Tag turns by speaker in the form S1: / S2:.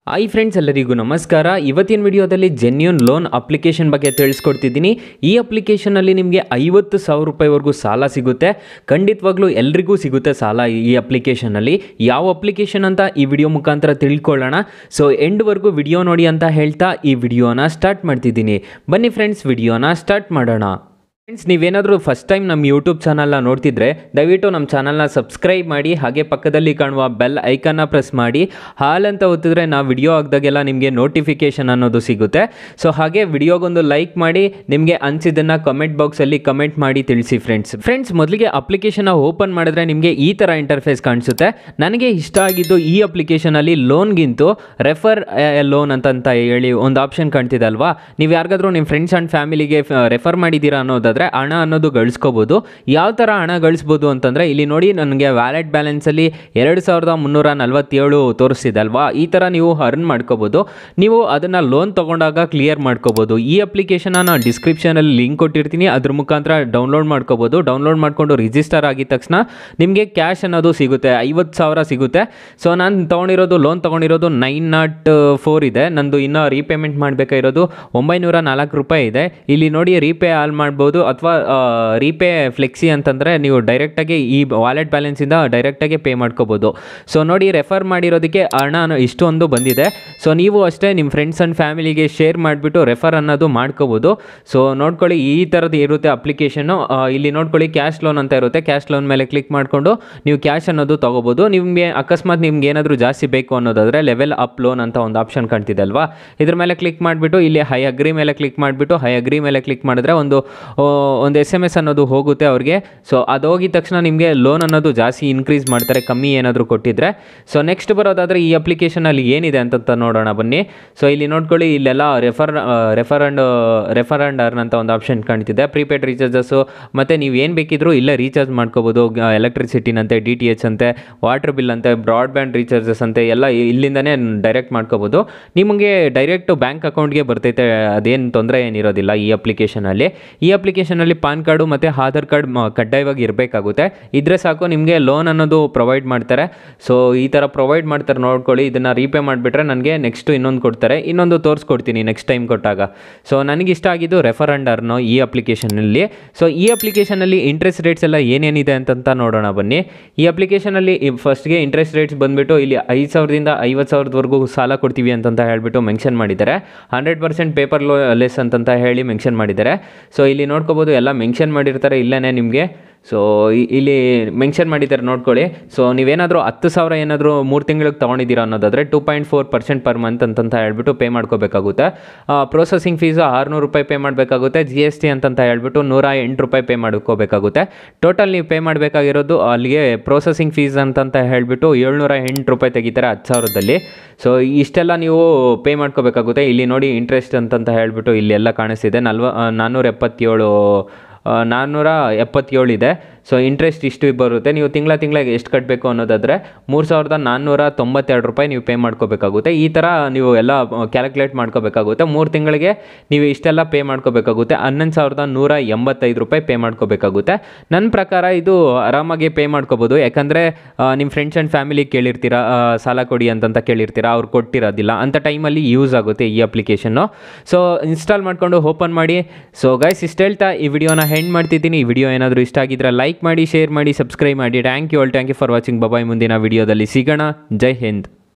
S1: hi friends ಎಲ್ಲರಿಗೂ ನಮಸ್ಕಾರ ಇವತ್ತಿನ ವಿಡಿಯೋದಲ್ಲಿ ಜೆನ್ಯೂನ್ ಲೋನ್ ಅಪ್ಲಿಕೇಶನ್ ಬಗ್ಗೆ ತಿಳಿಸ್ಕೊಡ್ತಿದ್ದೀನಿ ಈ ಅಪ್ಲಿಕೇಶನಲ್ಲಿ ನಿಮಗೆ ಐವತ್ತು ಸಾವಿರ ರೂಪಾಯಿವರೆಗೂ ಸಾಲ ಸಿಗುತ್ತೆ ಖಂಡಿತವಾಗ್ಲೂ ಎಲ್ರಿಗೂ ಸಿಗುತ್ತೆ ಸಾಲ ಈ ಅಪ್ಲಿಕೇಶನಲ್ಲಿ ಯಾವ ಅಪ್ಲಿಕೇಶನ್ ಅಂತ ಈ ವಿಡಿಯೋ ಮುಖಾಂತರ ತಿಳ್ಕೊಳ್ಳೋಣ ಸೊ ಎಂಡ್ವರೆಗೂ ವಿಡಿಯೋ ನೋಡಿ ಅಂತ ಹೇಳ್ತಾ ಈ ವಿಡಿಯೋನ ಸ್ಟಾರ್ಟ್ ಮಾಡ್ತಿದ್ದೀನಿ ಬನ್ನಿ ಫ್ರೆಂಡ್ಸ್ ವಿಡಿಯೋನ ಸ್ಟಾರ್ಟ್ ಮಾಡೋಣ ಫ್ರೆಂಡ್ಸ್ ನೀವೇನಾದರೂ ಫಸ್ಟ್ ಟೈಮ್ ನಮ್ಮ ಯೂಟ್ಯೂಬ್ ಚಾನಲ್ನ ನೋಡ್ತಿದ್ರೆ ದಯವಿಟ್ಟು ನಮ್ಮ ಚಾನಲ್ನ ಸಬ್ಸ್ಕ್ರೈಬ್ ಮಾಡಿ ಹಾಗೆ ಪಕ್ಕದಲ್ಲಿ ಕಾಣುವ ಬೆಲ್ ಐಕನ್ನ ಪ್ರೆಸ್ ಮಾಡಿ ಹಾಲ್ ಅಂತ ಒತ್ತಿದ್ರೆ ನಾವು ವಿಡಿಯೋ ಹಾಕ್ದಾಗೆಲ್ಲ ನಿಮಗೆ ನೋಟಿಫಿಕೇಷನ್ ಅನ್ನೋದು ಸಿಗುತ್ತೆ ಸೊ ಹಾಗೆ ವಿಡಿಯೋಗೊಂದು ಲೈಕ್ ಮಾಡಿ ನಿಮಗೆ ಅನಿಸಿದ್ದನ್ನು ಕಮೆಂಟ್ ಬಾಕ್ಸಲ್ಲಿ ಕಮೆಂಟ್ ಮಾಡಿ ತಿಳಿಸಿ ಫ್ರೆಂಡ್ಸ್ ಫ್ರೆಂಡ್ಸ್ ಮೊದಲಿಗೆ ಅಪ್ಲಿಕೇಶನ್ನ ಓಪನ್ ಮಾಡಿದ್ರೆ ನಿಮಗೆ ಈ ಥರ ಇಂಟರ್ಫೇಸ್ ಕಾಣಿಸುತ್ತೆ ನನಗೆ ಇಷ್ಟ ಆಗಿದ್ದು ಈ ಅಪ್ಲಿಕೇಶನಲ್ಲಿ ಲೋನ್ಗಿಂತೂ ರೆಫರ್ ಲೋನ್ ಅಂತಂತ ಹೇಳಿ ಒಂದು ಆಪ್ಷನ್ ಕಾಣ್ತಿದೆ ಅಲ್ವಾ ನೀವು ಯಾರಿಗಾದ್ರೂ ನಿಮ್ಮ ಫ್ರೆಂಡ್ಸ್ ಆ್ಯಂಡ್ ಫ್ಯಾಮಿಲಿಗೆ ರೆಫರ್ ಮಾಡಿದ್ದೀರಾ ಅನ್ನೋದಾದರೆ ಹಣ ಅನ್ನೋದು ಗಳಿಸ್ಕೋಬೋದು ಯಾವ ಥರ ಹಣ ಗಳಿಸ್ಬೋದು ಅಂತಂದರೆ ಇಲ್ಲಿ ನೋಡಿ ನನಗೆ ವ್ಯಾಲೆಟ್ ಬ್ಯಾಲೆನ್ಸಲ್ಲಿ ಎರಡು ಸಾವಿರದ ಮುನ್ನೂರ ನಲ್ವತ್ತೇಳು ತೋರಿಸ್ತಿದೆ ಅಲ್ವಾ ಈ ಥರ ನೀವು ಅರ್ನ್ ಮಾಡ್ಕೋಬೋದು ನೀವು ಅದನ್ನು ಲೋನ್ ತೊಗೊಂಡಾಗ ಕ್ಲಿಯರ್ ಮಾಡ್ಕೋಬೋದು ಈ ಅಪ್ಲಿಕೇಶನ್ನ ನಾನು ಡಿಸ್ಕ್ರಿಪ್ಷನಲ್ಲಿ ಲಿಂಕ್ ಕೊಟ್ಟಿರ್ತೀನಿ ಅದ್ರ ಮುಖಾಂತರ ಡೌನ್ಲೋಡ್ ಮಾಡ್ಕೋಬೋದು ಡೌನ್ಲೋಡ್ ಮಾಡಿಕೊಂಡು ರಿಜಿಸ್ಟರ್ ಆಗಿದ ತಕ್ಷಣ ನಿಮಗೆ ಕ್ಯಾಶ್ ಅನ್ನೋದು ಸಿಗುತ್ತೆ ಐವತ್ತು ಸಾವಿರ ಸಿಗುತ್ತೆ ಸೊ ನಾನು ತೊಗೊಂಡಿರೋದು ಲೋನ್ ತೊಗೊಂಡಿರೋದು ನೈನ್ ನಾಟ್ ಫೋರ್ ಇದೆ ನಂದು ಇನ್ನೂ ರೀಪೇಮೆಂಟ್ ಮಾಡಬೇಕಾಗಿರೋದು ಒಂಬೈನೂರ ನಾಲ್ಕು ರೂಪಾಯಿ ಇದೆ ಇಲ್ಲಿ ನೋಡಿ ರೀಪೇ ಆಲ್ ಮಾಡ್ಬೋದು ಅಥವಾ ರೀಪೇ ಫ್ಲೆಕ್ಸಿ ಅಂತಂದರೆ ನೀವು ಡೈರೆಕ್ಟಾಗಿ ಈ ವಾಲೆಟ್ ಬ್ಯಾಲೆನ್ಸಿಂದ ಡೈರೆಕ್ಟಾಗಿ ಪೇ ಮಾಡ್ಕೋಬೋದು ಸೊ ನೋಡಿ ರೆಫರ್ ಮಾಡಿರೋದಕ್ಕೆ ಹಣ ಇಷ್ಟೊಂದು ಬಂದಿದೆ ಸೊ ನೀವು ಅಷ್ಟೇ ನಿಮ್ಮ ಫ್ರೆಂಡ್ಸ್ ಆ್ಯಂಡ್ ಫ್ಯಾಮಿಲಿಗೆ ಶೇರ್ ಮಾಡಿಬಿಟ್ಟು ರೆಫರ್ ಅನ್ನೋದು ಮಾಡ್ಕೋಬೋದು ಸೊ ನೋಡ್ಕೊಳ್ಳಿ ಈ ಥರದ್ದು ಇರುತ್ತೆ ಅಪ್ಲಿಕೇಶನ್ನು ಇಲ್ಲಿ ನೋಡ್ಕೊಳ್ಳಿ ಕ್ಯಾಶ್ ಲೋನ್ ಅಂತ ಇರುತ್ತೆ ಕ್ಯಾಶ್ ಲೋನ್ ಮೇಲೆ ಕ್ಲಿಕ್ ಮಾಡಿಕೊಂಡು ನೀವು ಕ್ಯಾಶ್ ಅನ್ನೋದು ತೊಗೋಬೋದು ನಿಮಗೆ ಅಕಸ್ಮಾತ್ ನಿಮ್ಗೆ ಏನಾದರೂ ಜಾಸ್ತಿ ಬೇಕು ಅನ್ನೋದಾದರೆ ಲೆವೆಲ್ ಅಪ್ ಲೋನ್ ಅಂತ ಒಂದು ಆಪ್ಷನ್ ಕಾಣ್ತಿದೆ ಅಲ್ವಾ ಇದ್ರ ಮೇಲೆ ಕ್ಲಿಕ್ ಮಾಡಿಬಿಟ್ಟು ಇಲ್ಲಿ ಹೈ ಅಗ್ರಿ ಮೇಲೆ ಕ್ಲಿಕ್ ಮಾಡಿಬಿಟ್ಟು ಹೈ ಅಗ್ರಿ ಮೇಲೆ ಕ್ಲಿಕ್ ಮಾಡಿದ್ರೆ ಒಂದು ಆ, ಒಂದು ಎಸ್ ಎಮ್ ಎಸ್ ಅನ್ನೋದು ಹೋಗುತ್ತೆ ಅವ್ರಿಗೆ ಸೊ ಅದು ಹೋಗಿದ ತಕ್ಷಣ ನಿಮಗೆ ಲೋನ್ ಅನ್ನೋದು ಜಾಸ್ತಿ ಇನ್ಕ್ರೀಸ್ ಮಾಡ್ತಾರೆ ಕಮ್ಮಿ ಏನಾದರೂ ಕೊಟ್ಟಿದ್ರೆ ಸೊ ನೆಕ್ಸ್ಟ್ ಬರೋದಾದರೆ ಈ ಅಪ್ಲಿಕೇಶನಲ್ಲಿ ಏನಿದೆ ಅಂತ ನೋಡೋಣ ಬನ್ನಿ ಸೊ ಇಲ್ಲಿ ನೋಡ್ಕೊಳ್ಳಿ ಇಲ್ಲೆಲ್ಲ refer refer and refer and earn ಅಂತ ಒಂದು ಆಪ್ಷನ್ ಕಾಣ್ತಿದೆ ಪ್ರೀಪೇಡ್ ರೀಚಾರ್ಜಸ್ಸು ಮತ್ತು ನೀವು ಏನು ಬೇಕಿದ್ರೂ ಇಲ್ಲೇ ರೀಚಾರ್ಜ್ ಮಾಡ್ಕೋಬೋದು ಎಲೆಕ್ಟ್ರಿಸಿಟಿನಂತೆ ಡಿ ಟಿ ಎಚ್ ಅಂತೆ ವಾಟರ್ ಬಿಲ್ ಅಂತೆ ಬ್ರಾಡ್ಬ್ಯಾಂಡ್ ರೀಚಾರ್ಜಸ್ ಅಂತೆ ಎಲ್ಲ ಇಲ್ಲಿಂದನೇ ಡೈರೆಕ್ಟ್ ಮಾಡ್ಕೋಬೋದು ನಿಮಗೆ ಡೈರೆಕ್ಟ್ ಬ್ಯಾಂಕ್ ಅಕೌಂಟ್ಗೆ ಬರ್ತೈತೆ ಅದೇನು ತೊಂದರೆ ಏನಿರೋದಿಲ್ಲ ಈ ಅಪ್ಲಿಕೇಶನಲ್ಲಿ ಈ ಅಪ್ಲಿಕೇಶನಲ್ಲಿ ಪಾನ್ ಕಾರ್ಡು ಮತ್ತು ಆಧಾರ್ ಕಾರ್ಡ್ ಮ- ಕಡ್ಡಾಯವಾಗಿ ಇರಬೇಕಾಗುತ್ತೆ ಇದ್ರೆ ಸಾಕು ನಿಮಗೆ ಲೋನ್ ಅನ್ನೋದು ಪ್ರೊವೈಡ್ ಮಾಡ್ತಾರೆ ಸೊ ಈ ಥರ ಪ್ರೊವೈಡ್ ಮಾಡ್ತಾರೆ ನೋಡ್ಕೊಳ್ಳಿ ಇದನ್ನು ರೀಪೇ ಮಾಡಿಬಿಟ್ರೆ ನನಗೆ ನೆಕ್ಸ್ಟು ಇನ್ನೊಂದು ಕೊಡ್ತಾರೆ ಇನ್ನೊಂದು ತೋರಿಸ್ಕೊಡ್ತೀನಿ ನೆಕ್ಸ್ಟ್ ಟೈಮ್ ಕೊಟ್ಟಾಗ ಸೊ ನನಗೆ ಇಷ್ಟ ಆಗಿದ್ದು ರೆಫರ್ ಆ್ಯಂಡ್ ಅರ್ನೋ ಈ ಅಪ್ಲಿಕೇಶನಲ್ಲಿ ಸೊ ಈ ಅಪ್ಲಿಕೇಶನಲ್ಲಿ ಇಂಟ್ರೆಸ್ಟ್ ರೇಟ್ಸ್ ಎಲ್ಲ ಏನೇನಿದೆ ಅಂತಂತ ನೋಡೋಣ ಬನ್ನಿ ಈ ಅಪ್ಲಿಕೇಶನಲ್ಲಿ ಫಸ್ಟ್ಗೆ ಇಂಟ್ರೆಸ್ಟ್ ರೇಟ್ಸ್ ಬಂದುಬಿಟ್ಟು ಇಲ್ಲಿ ಐದು ಸಾವಿರದಿಂದ ಐವತ್ತು ಸಾವಿರದವರೆಗೂ ಸಾಲ ಕೊಡ್ತೀವಿ ಅಂತಂತ ಹೇಳ್ಬಿಟ್ಟು ಮೆನ್ಷನ್ ಮಾಡಿದ್ದಾರೆ hundred percent paper low less ಅಂತಂತ ಹೇಳಿ ಮೆನ್ಷನ್ ಮಾಡಿದ್ದಾರೆ ಸೊ ಇಲ್ಲಿ ನೋಡ್ಕೋಬೋದು ಎಲ್ಲ ಮೆನ್ಷನ್ ಮಾಡಿರ್ತಾರೆ ಇಲ್ಲೇ ನಿಮಗೆ ಸೊ ಇಲ್ಲಿ ಮೆನ್ಷನ್ ಮಾಡಿದ್ದಾರೆ ನೋಡ್ಕೊಳ್ಳಿ ಸೊ ನೀವೇನಾದರೂ ಹತ್ತು ಸಾವಿರ ಏನಾದರೂ ಮೂರು ತಿಂಗಳಿಗೆ ತೊಗೊಂಡಿದ್ದೀರಾ ಅನ್ನೋದಾದರೆ two point four percent per month ಅಂತಂತ ಹೇಳ್ಬಿಟ್ಟು ಪೇ ಮಾಡ್ಕೋಬೇಕಾಗುತ್ತೆ ಪ್ರೊಸೆಸಿಂಗ್ ಫೀಸು ಆರುನೂರು ರೂಪಾಯಿ ಪೇ ಮಾಡಬೇಕಾಗುತ್ತೆ ಜಿ ಎಸ್ ಟಿ ಅಂತಂತ ಹೇಳ್ಬಿಟ್ಟು ನೂರ ಎಂಟು ರೂಪಾಯಿ ಪೇ ಮಾಡ್ಕೋಬೇಕಾಗುತ್ತೆ ಟೋಟಲ್ ನೀವು ಪೇ ಮಾಡಬೇಕಾಗಿರೋದು ಅಲ್ಲಿಗೆ ಪ್ರೊಸೆಸಿಂಗ್ ಫೀಸ್ ಅಂತಂತ ಹೇಳ್ಬಿಟ್ಟು ಏಳ್ನೂರ ಎಂಟು ರೂಪಾಯಿ ತೆಗಿತಾರೆ ಹತ್ತು ಸಾವಿರದಲ್ಲಿ ಸೊ ಇಷ್ಟೆಲ್ಲ ನೀವು ಪೇ ಮಾಡ್ಕೋಬೇಕಾಗುತ್ತೆ ಇಲ್ಲಿ ನೋಡಿ ಇಂಟ್ರೆಸ್ಟ್ ಅಂತಂತ ಹೇಳ್ಬಿಟ್ಟು ಇಲ್ಲೆಲ್ಲ ಕಾಣಿಸ್ತಿದೆ ನಲ್ವ ನಾನ್ನೂರ ಎಪ್ಪತ್ತೇಳು ಆ, ನಾನ್ನೂರ ಎಪ್ಪತ್ತೇಳು ಇದೆ ಸೊ ಇಂಟ್ರೆಸ್ಟ್ ಇಷ್ಟು ಬರುತ್ತೆ ನೀವು ತಿಂಗಳ ತಿಂಗಳಿಗೆ ಎಷ್ಟು ಕಟ್ಟಬೇಕು ಅನ್ನೋದಾದರೆ ಮೂರು ಸಾವಿರದ ನಾನ್ನೂರ ತೊಂಬತ್ತೆರಡು ರೂಪಾಯಿ ನೀವು ಪೇ ಮಾಡ್ಕೋಬೇಕಾಗುತ್ತೆ ಈ ಥರ ನೀವು ಎಲ್ಲ ಕ್ಯಾಲ್ಕುಲೇಟ್ ಮಾಡ್ಕೋಬೇಕಾಗುತ್ತೆ ಮೂರು ತಿಂಗಳಿಗೆ ನೀವು ಇಷ್ಟೆಲ್ಲ ಪೇ ಮಾಡ್ಕೋಬೇಕಾಗುತ್ತೆ ಹನ್ನೊಂದು ಸಾವಿರದ ನೂರ ಎಂಬತ್ತೈದು ರೂಪಾಯಿ ಪೇ ಮಾಡ್ಕೋಬೇಕಾಗುತ್ತೆ ನನ್ನ ಪ್ರಕಾರ ಇದು ಆರಾಮಾಗಿ ಪೇ ಮಾಡ್ಕೋಬೋದು ಯಾಕಂದರೆ ನಿಮ್ಮ ಫ್ರೆಂಡ್ಸ್ ಆ್ಯಂಡ್ ಫ್ಯಾಮಿಲಿ ಕೇಳಿರ್ತೀರಾ ಆ, ಸಾಲ ಕೊಡಿ ಅಂತಂತ ಕೇಳಿರ್ತೀರಾ ಅವ್ರು ಕೊಟ್ಟಿರೋದಿಲ್ಲ ಅಂಥ ಟೈಮಲ್ಲಿ ಯೂಸ್ ಆಗುತ್ತೆ ಈ ಅಪ್ಲಿಕೇಶನ್ನು ಸೊ ಇನ್ಸ್ಟಾಲ್ ಮಾಡಿಕೊಂಡು ಓಪನ್ ಮಾಡಿ ಸೊ ಗೈಸ್ ಇಷ್ಟು ಹೇಳ್ತಾ ಈ ವಿಡಿಯೋನ ಹೆಂಡ್ ಮಾಡ್ತಿದ್ದೀನಿ ಈ ವಿಡಿಯೋ ಏನಾದರೂ ಇಷ್ಟ ಆಗಿದ್ರೆ ಲೈಕ್ ಮಾಡಿ ಶೇರ್ ಮಾಡಿ ಸಬ್ಸ್ಕ್ರೈಬ್ ಮಾಡಿ thank you all thank you for watching bye bye ಮುಂದಿನ ವಿಡಿಯೋದಲ್ಲಿ ಸಿಗೋಣ ಜೈ ಹಿಂದ್